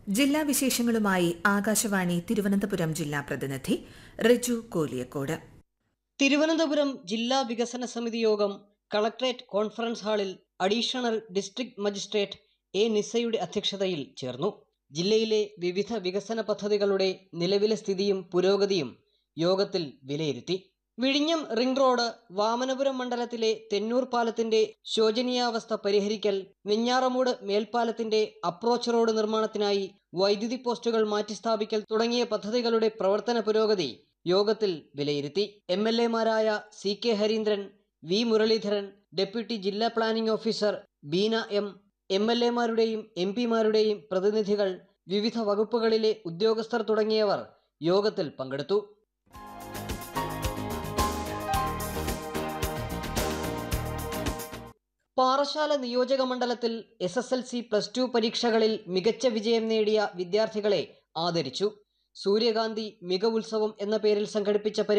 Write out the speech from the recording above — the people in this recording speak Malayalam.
ജില്ലാ വിശേഷങ്ങളുമായി ആകാശവാണി തിരുവനന്തപുരം ജില്ലാ പ്രതിനിധി റിജു കോലിയക്കോട് തിരുവനന്തപുരം ജില്ലാ വികസന സമിതി യോഗം കളക്ട്രേറ്റ് കോൺഫറൻസ് ഹാളിൽ അഡീഷണൽ ഡിസ്ട്രിക്ട് മജിസ്ട്രേറ്റ് എ നിസയുടെ അധ്യക്ഷതയിൽ ചേർന്നു ജില്ലയിലെ വിവിധ വികസന പദ്ധതികളുടെ നിലവിലെ സ്ഥിതിയും പുരോഗതിയും യോഗത്തിൽ വിലയിരുത്തി വിഴിഞ്ഞം റിംഗ് റോഡ് വാമനപുരം മണ്ഡലത്തിലെ തെന്നൂർ പാലത്തിന്റെ ശോചനീയാവസ്ഥ പരിഹരിക്കൽ വെഞ്ഞാറമൂട് മേൽപ്പാലത്തിന്റെ അപ്രോച്ച് റോഡ് നിർമ്മാണത്തിനായി വൈദ്യുതി പോസ്റ്റുകൾ മാറ്റിസ്ഥാപിക്കൽ തുടങ്ങിയ പദ്ധതികളുടെ പ്രവർത്തന പുരോഗതി യോഗത്തിൽ വിലയിരുത്തി എം എൽ എമാരായ C K Harindran V Muraleedharan deputy ജില്ലാ planning officer Beena M M L എമാരുടെയും എം പിമാരുടെയും പ്രതിനിധികൾ വിവിധ വകുപ്പുകളിലെ ഉദ്യോഗസ്ഥർ തുടങ്ങിയവർ യോഗത്തിൽ പങ്കെടുത്തു പാറശാല നിയോജക മണ്ഡലത്തിൽ S S L C plus two പരീക്ഷകളിൽ മികച്ച വിജയം നേടിയ വിദ്യാർത്ഥികളെ ആദരിച്ചു സൂര്യകാന്തി മികവുത്സവം എന്ന പേരിൽ സംഘടിപ്പിച്ച പരിപാടി